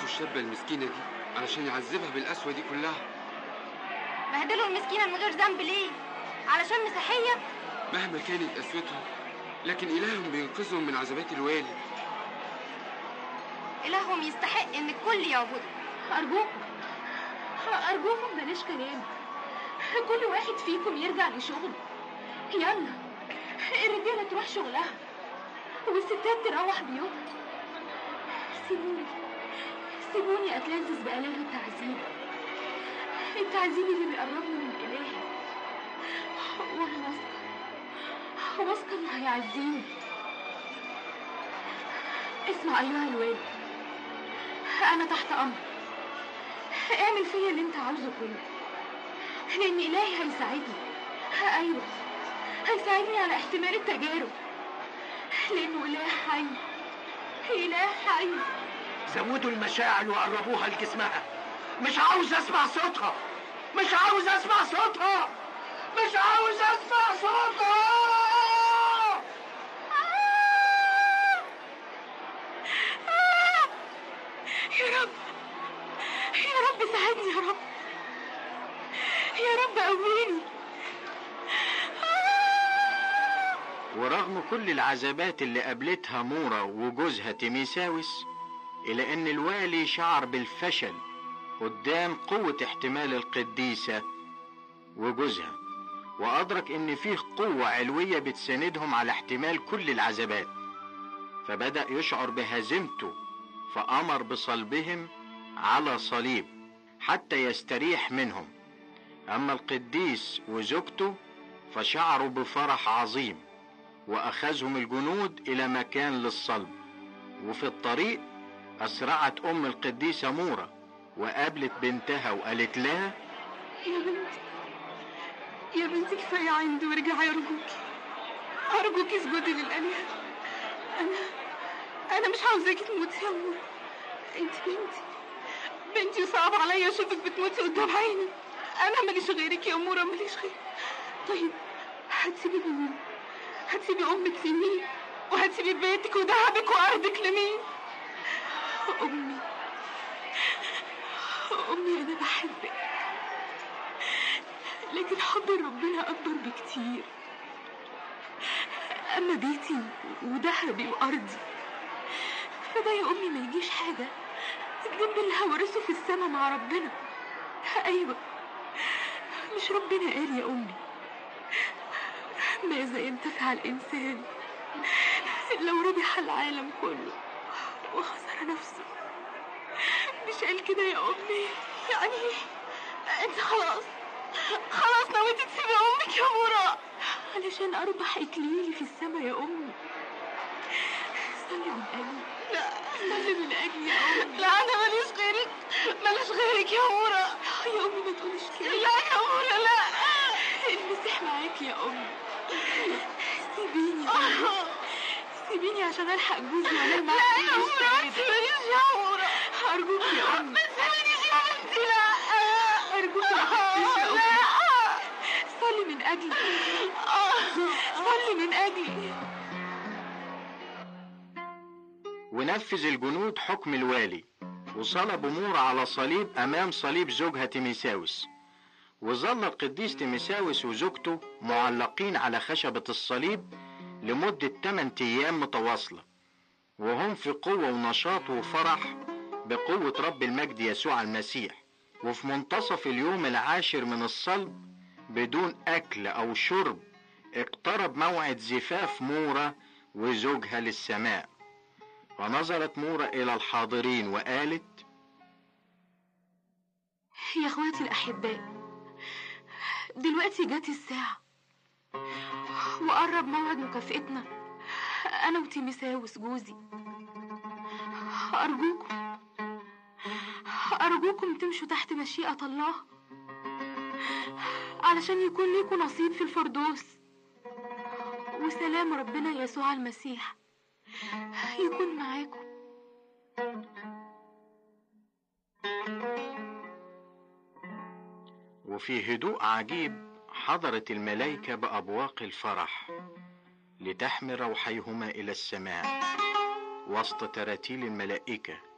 الشابة المسكينة دي علشان يعذبها بالقسوة دي كلها بهدلوا المسكينة من غير ذنب ليه؟ علشان مسيحية؟ مهما كانت قسوتهم لكن إلههم بينقذهم من عذابات الوالي إلههم يستحق إن الكل يعبده أرجوكم أرجوكم بلاش كلام كل واحد فيكم يرجع لشغله يلا الرجالة تروح شغلها والستات تروح بيوتها سيبوني سيبوني أتلذذ بآلام التعذيب التعذيب اللي بيقربني من إلهي وأنا واثقة واثقة إنه هيعزيني اسمع أيها الوالد أنا تحت أمرك اعمل فيا اللي أنت عاوزه كله لأن إلهي هيساعدني أيوه هيساعدني على احتمال التجارب لأنه إله حي إله حي زودوا المشاعل وقربوها لجسمها مش عاوز اسمع صوتها مش عاوز اسمع صوتها مش عاوز اسمع صوتها يا رب يا رب ساعدني يا رب يا رب قويني ورغم كل العذابات اللي قابلتها مورا وجوزها تيميساوس إلى أن الوالي شعر بالفشل قدام قوة احتمال القديسة وجوزها وأدرك أن فيه قوة علوية بتساندهم على احتمال كل العذابات فبدأ يشعر بهزيمته فأمر بصلبهم على صليب حتى يستريح منهم أما القديس وزوجته فشعروا بفرح عظيم وأخذهم الجنود إلى مكان للصلب وفي الطريق أسرعت أم القديسة مورا وقابلت بنتها وقالت لها يا بنتي يا بنتي كفاية عندي وارجعي أرجوكي أرجوكي اسجدي للآلهة أنا أنا مش عاوزاكي تموتي يا مورا أنت بنتي بنتي صعب عليا أشوفك بتموتي قدام عيني أنا ماليش غيرك يا مورا ماليش غيرك طيب هتسيبي مين؟ هتسيبي أمك لمين؟ وهتسيبي بيتك وذهبك وأرضك لمين؟ أمي أمي أنا بحبك لكن حب ربنا أكبر بكتير أما بيتي وذهبي وأرضي فده يا أمي ما يجيش حاجة جنب اللي هورثه في السما مع ربنا أيوة مش ربنا قال يا أمي ماذا ينتفع الإنسان لو ربح العالم كله وخسر نفسه مش قال كده يا أمي يعني أنت خلاص خلاص نويتي تسيبي أمك يا مرا علشان أربح إكليلي في السما يا أمي صلي من أجلي لا صلي من أجلي يا أمي لا أنا ماليش غيرك ماليش غيرك يا مرا يا أمي ما تقوليش كده لا يا مرا لا المسيح معاكي يا أمي سيبيني يا أمي سيبيني عشان الحق جوزي وانام معاك لا يا مرا ما تسيبنيش يا مرا ارجوك يا امي ما تسيبنيش يا بنتي لا ارجوك ما تخافيش يا امي صلي من اجلي صلي من اجلي ونفذ الجنود حكم الوالي وصلبوا مورا على صليب أمام صليب زوجها تيميساوس وظل القديس تيميساوس وزوجته معلقين على خشبة الصليب لمدة 8 أيام متواصلة وهم في قوة ونشاط وفرح بقوة رب المجد يسوع المسيح وفي منتصف اليوم العاشر من الصلب بدون أكل أو شرب اقترب موعد زفاف مورا وزوجها للسماء ونظرت مورا إلى الحاضرين وقالت يا اخواتي الاحباء دلوقتي جت الساعة وقرب موعد مكافئتنا انا وتيميساوس جوزي ارجوكم ارجوكم تمشوا تحت مشيئة الله علشان يكون ليكوا نصيب في الفردوس وسلام ربنا يسوع المسيح يكون معاكم وفي هدوء عجيب حضرت الملائكة بأبواق الفرح لتحمل روحيهما إلى السماء وسط تراتيل الملائكة